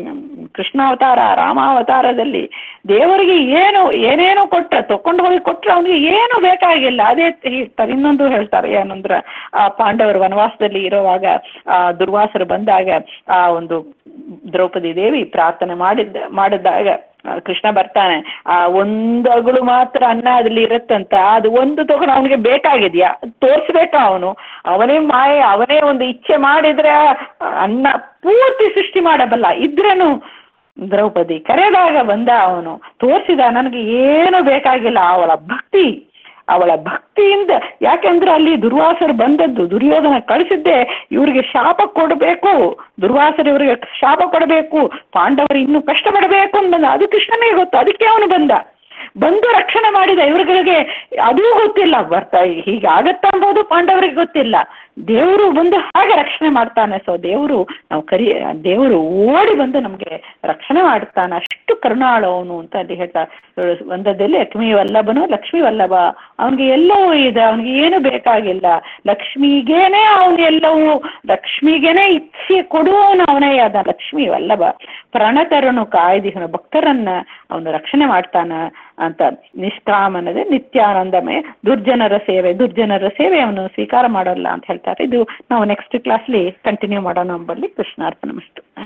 ಕೃಷ್ಣಾವತಾರ ರಾಮಾವತಾರದಲ್ಲಿ ದೇವರಿಗೆ ಏನು ಏನೇನೋ ಕೊಟ್ಟ ತಕೊಂಡು ಹೋಗಿ ಕೊಟ್ರೆ ಅವನಿಗೆ ಏನು ಬೇಕಾಗಿಲ್ಲ ಅದೇ ಹೇಳ್ತಾರೆ ಇನ್ನೊಂದು ಹೇಳ್ತಾರೆ ಏನಂದ್ರೆ ಆ ಪಾಂಡವರು ವನವಾಸದಲ್ಲಿ ಇರುವಾಗ ಆ ದುರ್ವಾಸರು ಬಂದಾಗ ಆ ಒಂದು ದ್ರೌಪದಿ ದೇವಿ ಪ್ರಾರ್ಥನೆ ಮಾಡಿದ್ದ ಮಾಡಿದಾಗ ಆ, ಕೃಷ್ಣ ಬರ್ತಾನೆ ಆ ಒಂದು ಅಗಳು ಮಾತ್ರ ಅನ್ನ ಅದ್ರಲ್ಲಿ ಇರುತ್ತಂತ ಅದು ಒಂದು ತಗೊಂಡು ಅವನಿಗೆ ಬೇಕಾಗಿದ್ಯಾ ತೋರಿಸ್ಬೇಕಾ ಅವನು ಅವನೇ ಮಾಯೆ ಅವನೇ ಒಂದು ಇಚ್ಛೆ ಮಾಡಿದ್ರೆ ಆ ಅನ್ನ ಪೂರ್ತಿ ಸೃಷ್ಟಿ ಮಾಡಬಲ್ಲ ಇದ್ರೇನು ದ್ರೌಪದಿ ಕರೆದಾಗ ಬಂದ ಅವನು ತೋರಿಸಿದ ನನಗೆ ಏನು ಬೇಕಾಗಿಲ್ಲ ಅವಳ ಭಕ್ತಿ ಅವಳ ಭಕ್ತಿಯಿಂದ ಯಾಕೆಂದ್ರೆ ಅಲ್ಲಿ ದುರ್ವಾಸರು ಬಂದದ್ದು ದುರ್ಯೋಧನ ಕಳಿಸಿದ್ದೆ ಇವ್ರಿಗೆ ಶಾಪ ಕೊಡಬೇಕು ದುರ್ವಾಸರು ಇವರಿಗೆ ಶಾಪ ಕೊಡಬೇಕು ಪಾಂಡವರು ಇನ್ನೂ ಕಷ್ಟಪಡಬೇಕು ಅಂತ ಬಂದ ಅದು ಕೃಷ್ಣನಿಗೆ ಗೊತ್ತು ಅದಕ್ಕೆ ಅವನು ಬಂದ ಬಂದು ರಕ್ಷಣೆ ಮಾಡಿದ ಇವ್ರುಗಳಿಗೆ ಅದೂ ಗೊತ್ತಿಲ್ಲ ಬರ್ತಾ ಹೀಗಾಗತ್ತ ಅಂಬೋದು ಪಾಂಡವರಿಗೆ ಗೊತ್ತಿಲ್ಲ ದೇವರು ಬಂದು ಹಾಗೆ ರಕ್ಷಣೆ ಮಾಡ್ತಾನೆ ಸೊ ದೇವರು ನಾವು ಕರಿ ದೇವರು ಓಡಿ ಬಂದು ನಮಗೆ ರಕ್ಷಣೆ ಮಾಡ್ತಾನೆ ಅಷ್ಟು ಕರುಣಾಳು ಅವನು ಅಂತ ಅಲ್ಲಿ ಹೇಳ್ತಾ ಒಂದದಲ್ಲಿ ಲಕ್ಷ್ಮೀ ವಲ್ಲಭನು ಲಕ್ಷ್ಮೀ ವಲ್ಲಭ ಅವನಿಗೆ ಎಲ್ಲವೂ ಇದೆ ಅವನಿಗೆ ಏನು ಬೇಕಾಗಿಲ್ಲ ಲಕ್ಷ್ಮಿಗೇನೆ ಅವನು ಎಲ್ಲವೂ ಲಕ್ಷ್ಮಿಗೇನೆ ಇಚ್ಛೆ ಕೊಡುವವನು ಅವನೇ ಆದ ಲಕ್ಷ್ಮೀ ವಲ್ಲಭ ಪ್ರಣತರನು ಕಾಯ್ದಿಹನು ಭಕ್ತರನ್ನ ಅವನು ರಕ್ಷಣೆ ಮಾಡ್ತಾನ ಅಂತ ನಿಷ್ಕಾಮನದೆ ನಿತ್ಯಾನಂದಮಯ ದುರ್ಜನರ ಸೇವೆ ದುರ್ಜನರ ಸೇವೆ ಅವನು ಸ್ವೀಕಾರ ಮಾಡಲ್ಲ ಅಂತ ಹೇಳ್ತಾರೆ ಇದು ನಾವು ನೆಕ್ಸ್ಟ್ ಕ್ಲಾಸ್ಲಿ ಕಂಟಿನ್ಯೂ ಮಾಡೋಣ ಅಂಬಲ್ಲಿ ಕೃಷ್ಣಾರ್ಪಣ ಮಸ್ತು